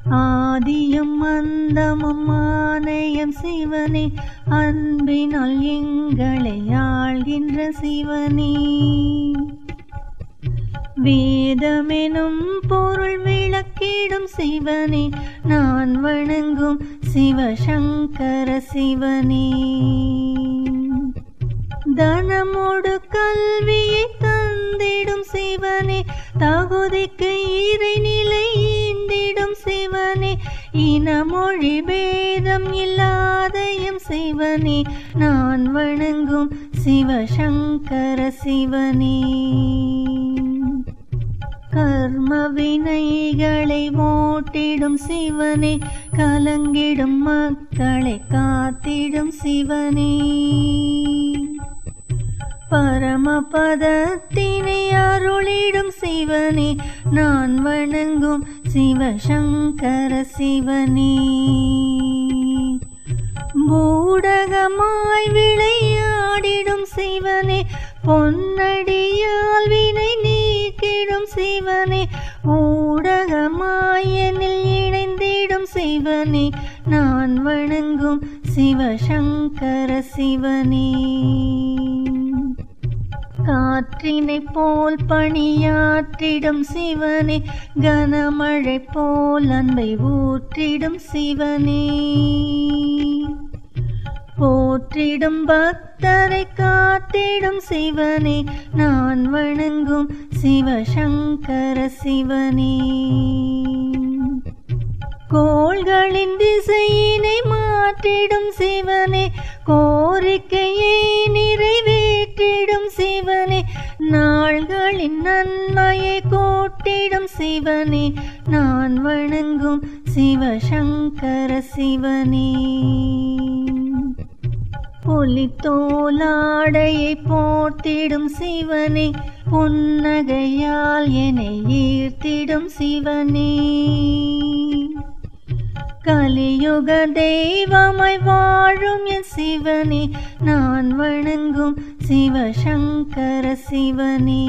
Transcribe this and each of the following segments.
ஆதியும் அந்தமும் ஆலயம் சிவனே அன்பினால் எங்களை ஆள்கின்ற சிவனே வேதமெனும் பொருள் விளக்கிடும் சிவனே நான் வணங்கும் சிவசங்கர சிவனே தனமோடு கல்வியை தந்திடும் சிவனே தகுதிக்கு இறைநிலை ஈந்திடும் சிவனே இனமொழி பேதம் இல்லாதயம் சிவனே நான் வணங்கும் சிவசங்கர சிவனே கர்ம வினைகளை ஓட்டிடும் சிவனே கலங்கிடும் மக்களை காத்திடும் சிவனே பரமபதத்தினை அருளிடும் சிவனே நான் வணங்கும் சிவசங்கர சிவனே பூடகமாய் விளையாடிடும் சிவனே பொன்னடியால் வினை நீக்கிடும் சிவனே ஊடகமாய் என்னில் இணைந்திடும் சிவனே நான் வணங்கும் சிவசங்கர சிவனே காற்றினை போல் பணியாற்றிடும் சிவனே கனமழை போல் அன்பை ஊற்றிடும் சிவனே போற்றிடும் பக்தரை காத்திடும் சிவனே நான் வணங்கும் சிவசங்கர சிவனே கோள்களின் திசையினை மாற்றிடும் சிவனே கோரிக்கையை நிறைவேற்றிடும் சிவனே நாள்களின் நன்மையை கூட்டிடும் சிவனே நான் வணங்கும் சிவசங்கர சிவனே பொலித்தோலாடையை போர்த்திடும் சிவனே புன்னகையால் என்னை ஈர்த்திடும் சிவனே கலியுக தெய்வமாய் வாழும் என் சிவனே நான் வணங்கும் சிவசங்கர சிவனே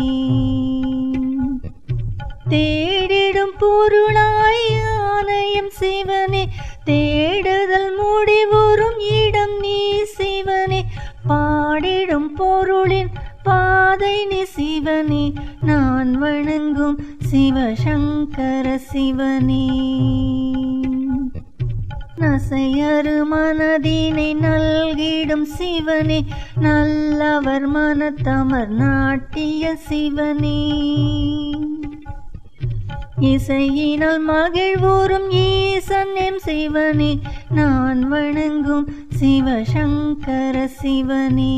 தேடிடும் பொருளாய் ஆலயம் சிவனே தேடுதல் முடிவுறும் இடம் நீ சிவனே பாடிடும் பொருளின் பாதை நீ சிவனே நான் வணங்கும் சிவசங்கர சிவனே நசையரு மனதினை நல்கிடும் சிவனே நல்லவர் மனத்தமர் நாட்டிய சிவனே இசையினால் மகிழ்வூரும் ஈசன் எம் சிவனே நான் வணங்கும் சிவசங்கர சிவனே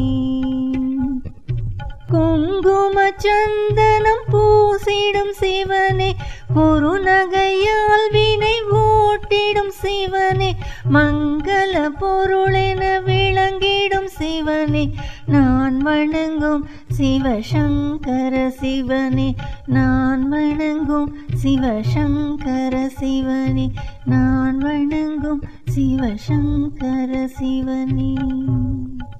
குங்கும சந்தனம் பூசிடும் சிவனே குறுநகையால் வினை ஓட்டிடும் சிவனே மங்கள பொருளென விளங்கிடும் சிவனே நான் வணங்கும் சிவசங்கர சிவனே நான் வணங்கும் சிவசங்கர சிவனே நான் வணங்கும் சிவசங்கர சிவனே